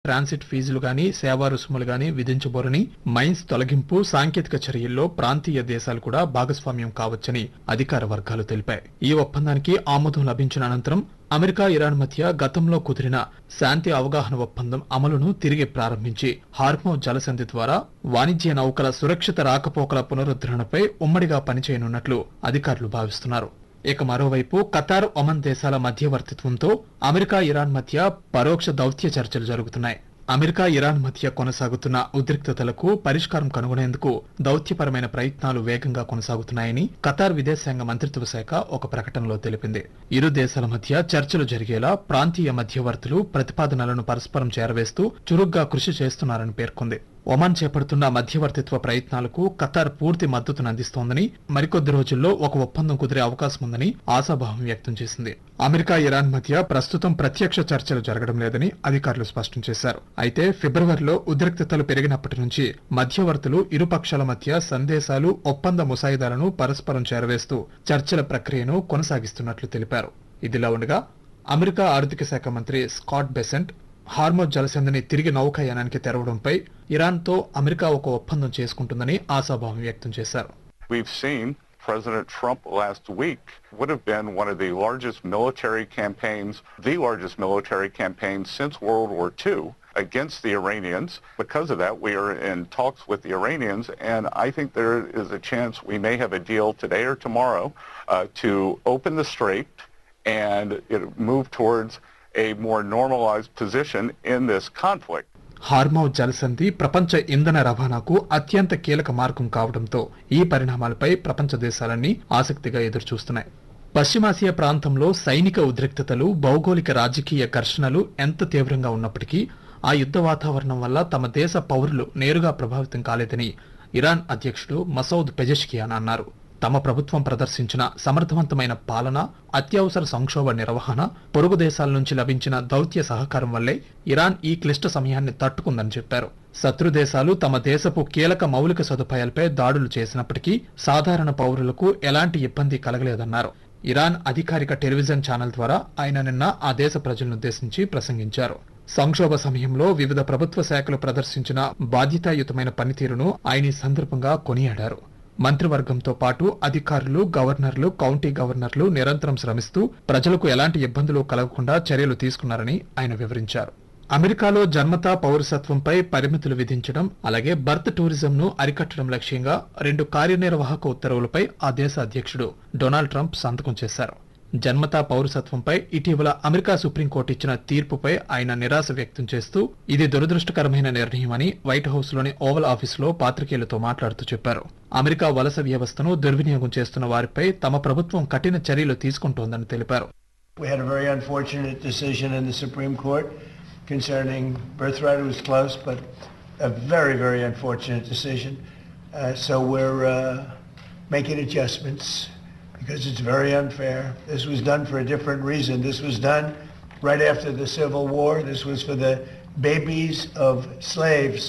Transit ఫీజులు గాని సేవా రుసుములు గాని విధించబోరని మైన్స్ తొలగింపు సాంకేతిక చర్యల్లో ప్రాంతీయ దేశాలు కూడా భాగస్వామ్యం కావచ్చని అధికార వర్గాలు తెలిపాయి ఈ ఒప్పందానికి ఆమోదం లభించిన అనంతరం అమెరికా ఇరాన్ మధ్య గతంలో కుదిరిన శాంతి అవగాహన ఒప్పందం అమలును తిరిగి ప్రారంభించి హార్మో జలసంధి ద్వారా వాణిజ్య నౌకల సురక్షిత రాకపోకల పునరుద్ధరణపై ఉమ్మడిగా పనిచేయనున్నట్లు అధికారులు భావిస్తున్నారు ఇక మరోవైపు ఖతార్ ఒమన్ దేశాల మధ్యవర్తిత్వంతో అమెరికా ఇరాన్ మధ్య పరోక్ష దౌత్య చర్చలు జరుగుతున్నాయి అమెరికా ఇరాన్ మధ్య కొనసాగుతున్న ఉద్రిక్తతలకు పరిష్కారం కనుగొనేందుకు దౌత్యపరమైన ప్రయత్నాలు వేగంగా కొనసాగుతున్నాయని ఖతార్ విదేశాంగ మంత్రిత్వ శాఖ ఒక ప్రకటనలో తెలిపింది ఇరు దేశాల మధ్య చర్చలు జరిగేలా ప్రాంతీయ మధ్యవర్తులు ప్రతిపాదనలను పరస్పరం చేరవేస్తూ చురుగ్గా కృషి చేస్తున్నారని పేర్కొంది ఒమాన్ చేపడుతున్న మధ్యవర్తిత్వ ప్రయత్నాలకు ఖతార్ పూర్తి మద్దతును అందిస్తోందని మరికొద్ది రోజుల్లో ఒక ఒప్పందం కుదిరే అవకాశం ఉందని ఆశాభావం వ్యక్తం చేసింది అమెరికా ఇరాన్ మధ్య ప్రస్తుతం ప్రత్యక్ష చర్చలు జరగడం లేదని అధికారులు స్పష్టం చేశారు అయితే ఫిబ్రవరిలో ఉద్రిక్తతలు పెరిగినప్పటి నుంచి మధ్యవర్తులు ఇరు పక్షాల మధ్య సందేశాలు ఒప్పంద ముసాయిదాలను పరస్పరం చేరవేస్తూ చర్చల ప్రక్రియను కొనసాగిస్తున్నట్లు తెలిపారు ఇదిలా ఉండగా అమెరికా ఆర్థిక శాఖ మంత్రి స్కాట్ బెసెంట్ హార్మోజ్ జలసంధిని తిరిగి నౌకాయానానికి తెరవడంపై ఇరాన్తో అమెరికా ఒక ఒప్పందం చేసుకుంటుందని ఆశాభావం వ్యక్తం చేశారు We've seen President Trump last week would have been one of the largest military campaigns, the largest military campaign since World War II against the Iranians. Because of that, we are in talks with the Iranians, and I think there is a chance we may have a deal today or tomorrow uh, to open the strait and it move towards a more normalized position in this conflict. హార్మౌ జలసంధి ప్రపంచ ఇంధన రవాణాకు అత్యంత కీలక మార్గం కావడంతో ఈ పరిణామాలపై ప్రపంచ దేశాలన్నీ ఆసక్తిగా ఎదురుచూస్తున్నాయి పశ్చిమాసియా ప్రాంతంలో సైనిక ఉద్రిక్తతలు భౌగోళిక రాజకీయ ఘర్షణలు ఎంత తీవ్రంగా ఉన్నప్పటికీ ఆ యుద్ధ వాతావరణం వల్ల తమ దేశ పౌరులు నేరుగా ప్రభావితం కాలేదని ఇరాన్ అధ్యక్షుడు మసౌద్ పెజెష్కియాన్ అన్నారు తమ ప్రభుత్వం ప్రదర్శించిన సమర్థవంతమైన పాలన అత్యవసర సంక్షోభ నిర్వహణ పొరుగు దేశాల నుంచి లభించిన దౌత్య సహకారం వల్లే ఇరాన్ ఈ క్లిష్ట సమయాన్ని తట్టుకుందని చెప్పారు శత్రు దేశాలు తమ దేశపు కీలక మౌలిక సదుపాయాలపై దాడులు చేసినప్పటికీ సాధారణ పౌరులకు ఎలాంటి ఇబ్బంది కలగలేదన్నారు ఇరాన్ అధికారిక టెలివిజన్ ఛానల్ ద్వారా ఆయన నిన్న ఆ దేశ ప్రజలనుద్దేశించి ప్రసంగించారు సంక్షోభ సమయంలో వివిధ ప్రభుత్వ శాఖలు ప్రదర్శించిన బాధ్యతాయుతమైన పనితీరును ఆయన ఈ సందర్భంగా కొనియాడారు మంత్రివర్గంతో పాటు అధికారులు గవర్నర్లు కౌంటీ గవర్నర్లు నిరంతరం శ్రమిస్తూ ప్రజలకు ఎలాంటి ఇబ్బందులు కలగకుండా చర్యలు తీసుకున్నారని ఆయన వివరించారు అమెరికాలో జన్మతా పౌరసత్వంపై పరిమితులు విధించడం అలాగే బర్త్ టూరిజం ను అరికట్టడం లక్ష్యంగా రెండు కార్యనిర్వాహక ఉత్తర్వులపై ఆ దేశ అధ్యక్షుడు డొనాల్డ్ ట్రంప్ సంతకం చేశారు జన్మతా పౌరసత్వంపై ఇటీవల అమెరికా సుప్రీంకోర్టు ఇచ్చిన తీర్పుపై ఆయన నిరాశ వ్యక్తం చేస్తూ ఇది దురదృష్టకరమైన నిర్ణయమని వైట్ హౌస్ లోని ఓవల్ ఆఫీసులో పాత్రికేయులతో మాట్లాడుతూ చెప్పారు అమెరికా వలస వ్యవస్థను దుర్వినియోగం చేస్తున్న వారిపై తమ ప్రభుత్వం కఠిన చర్యలు తీసుకుంటోందని తెలిపారు We had a very unfortunate decision in the Supreme Court concerning birthright. It was close, but a very, very unfortunate decision. Uh, so we're uh, making adjustments because it's very unfair. This was done for a different reason. This was done right after the Civil War. This was for the babies of slaves.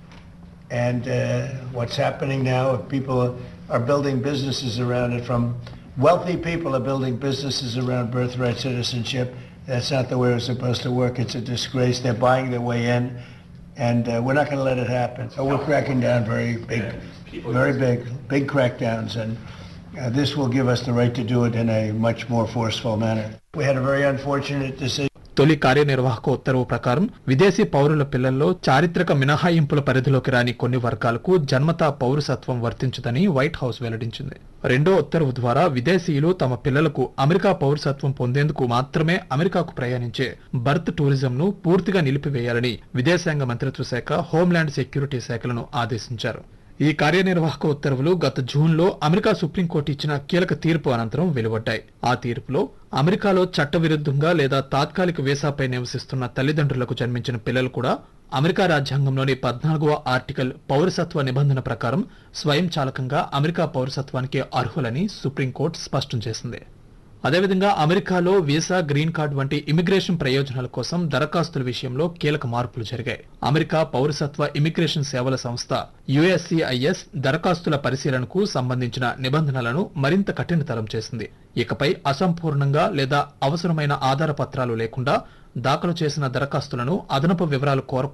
And uh, what's happening now, if people are building businesses around it, from wealthy people are building businesses around birthright citizenship, that's not the way it's supposed to work. It's a disgrace. They're buying their way in, and uh, we're not going to let it happen. So we're cracking down very big, very big, big crackdowns, and uh, this will give us the right to do it in a much more forceful manner. We had a very unfortunate decision. తొలి కార్యనిర్వాహక ఉత్తర్వు ప్రకారం విదేశీ పౌరుల పిల్లల్లో చారిత్రక మినహాయింపుల పరిధిలోకి రాని కొన్ని వర్గాలకు జన్మతా పౌరసత్వం వర్తించదని వైట్ హౌస్ వెల్లడించింది రెండో ఉత్తర్వు ద్వారా విదేశీయులు తమ పిల్లలకు అమెరికా పౌరసత్వం పొందేందుకు మాత్రమే అమెరికాకు ప్రయాణించే బర్త్ టూరిజం ను పూర్తిగా నిలిపివేయాలని విదేశాంగ మంత్రిత్వ శాఖ హోంల్యాండ్ సెక్యూరిటీ శాఖలను ఆదేశించారు ఈ కార్యనిర్వాహక ఉత్తర్వులు గత జూన్లో అమెరికా సుప్రీంకోర్టు ఇచ్చిన కీలక తీర్పు అనంతరం వెలువడ్డాయి ఆ తీర్పులో అమెరికాలో చట్టవిరుద్ధంగా లేదా తాత్కాలిక వీసాపై నివసిస్తున్న తల్లిదండ్రులకు జన్మించిన పిల్లలు కూడా అమెరికా రాజ్యాంగంలోని పద్నాలుగవ ఆర్టికల్ పౌరసత్వ నిబంధన ప్రకారం స్వయంచాలకంగా అమెరికా పౌరసత్వానికి అర్హులని సుప్రీంకోర్టు స్పష్టం చేసింది అదేవిధంగా అమెరికాలో వీసా గ్రీన్ కార్డ్ వంటి ఇమిగ్రేషన్ ప్రయోజనాల కోసం దరఖాస్తుల విషయంలో కీలక మార్పులు జరిగాయి అమెరికా పౌరసత్వ ఇమిగ్రేషన్ సేవల సంస్థ యుఎస్సిఐఎస్ దరఖాస్తుల పరిశీలనకు సంబంధించిన నిబంధనలను మరింత కఠినతరం చేసింది ఇకపై అసంపూర్ణంగా లేదా అవసరమైన ఆధార పత్రాలు లేకుండా దాఖలు చేసిన దరఖాస్తులను అదనపు వివరాలు కోరకుండా